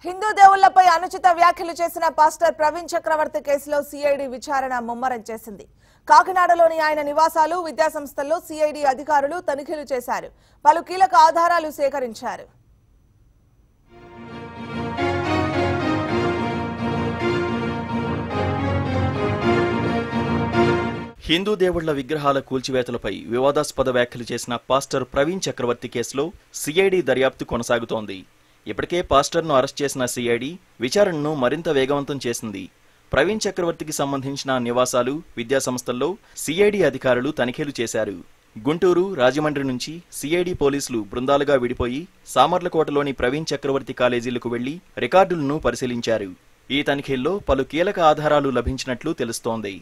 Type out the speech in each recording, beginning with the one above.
హిందూ దేవుళ్లపై అనుచిత వ్యాఖ్యలు చేసిన పాస్టర్ ప్రవీణ్ చక్రవర్తి కేసులో సిఐడి విచారణ ముమ్మరం చేసింది కాకినాడలోని ఆయన నివాసాలు విద్యాసంస్థల్లో సిఐడి అధికారులు తనిఖీలు చేశారు పలు కీలక ఆధారాలు సేకరించారు హిందూ దేవుళ్ల విగ్రహాల కూల్చివేతలపై వివాదాస్పద వ్యాఖ్యలు చేసిన పాస్టర్ ప్రవీణ్ చక్రవర్తి కేసులో సిఐడి దర్యాప్తు కొనసాగుతోంది ఇప్పటికే పాస్టర్ను అరెస్ట్ చేసిన సిఐడి విచారణను మరింత వేగవంతం చేసింది ప్రవీణ్ చక్రవర్తికి సంబంధించిన నివాసాలు విద్యాసంస్థల్లో సిఐడి అధికారులు తనిఖీలు చేశారు గుంటూరు రాజమండ్రి నుంచి సిఐడి పోలీసులు బృందాలుగా విడిపోయి సామర్లకోటలోని ప్రవీణ్ చక్రవర్తి కాలేజీలకు వెళ్లి రికార్డులను పరిశీలించారు ఈ తనిఖీల్లో పలు కీలక ఆధారాలు లభించినట్లు తెలుస్తోంది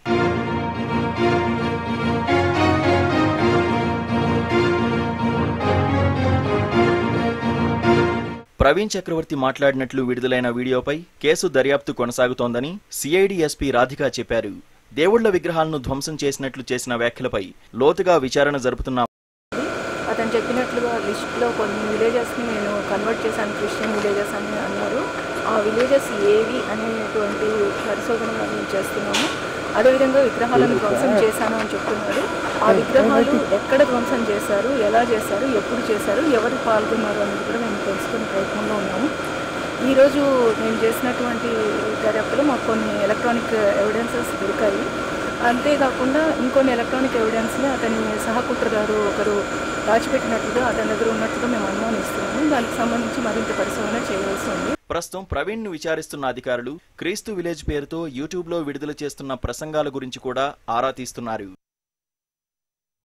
ప్రవీణ్ చక్రవర్తి మాట్లాడినట్లు విడుదలైన వీడియోపై కేసు దర్యాప్తు కొనసాగుతోందని సిఐడి ఎస్పీ రాధిక చెప్పారు దేవుళ్ల విగ్రహాలను ధ్వంసం చేసినట్లు చేసిన వ్యాఖ్యలపై లోతుగా విచారణ జరుపుతున్న అతను చెప్పినట్లుగా లిస్ట్లో కొన్ని విలేజెస్ని నేను కన్వర్ట్ చేశాను క్రిస్టియన్ విలేజెస్ అని అన్నారు ఆ విలేజెస్ ఏవి అనేటువంటి పరిశోధన మేము చేస్తున్నాము అదేవిధంగా విగ్రహాలను ధ్వంసం చేశాను అని చెప్తున్నారు ఆ విగ్రహాలు ఎక్కడ ధ్వంసం చేశారు ఎలా చేశారు ఎప్పుడు చేశారు ఎవరు పాల్గొన్నారు అనేది కూడా మేము తెలుసుకునే ప్రయత్నంలో ఉన్నాము ఈరోజు మేము చేసినటువంటి దర్యాప్తులో మాకు కొన్ని ఎలక్ట్రానిక్ ఎవిడెన్సెస్ దొరికాయి అంతేకాకుండా ఇంకొన్ని ఎలక్ట్రానిక్ ఎవిడెన్స్ని అతని సహకుట్రదారు ఒకరు దాచిపెట్టినట్లుగా అతని దగ్గర ఉన్నట్లుగా మేము అనుమానిస్తున్నాము దానికి సంబంధించి మరింత పరిశోధన చేయవలసి ఉంది ప్రస్తుతం ప్రవీణ్ ను విచారిస్తున్న అధికారులు క్రీస్తు విలేజ్ పేరుతో యూట్యూబ్లో విడుదల చేస్తున్న ప్రసంగాల గురించి కూడా ఆరా తీస్తున్నారు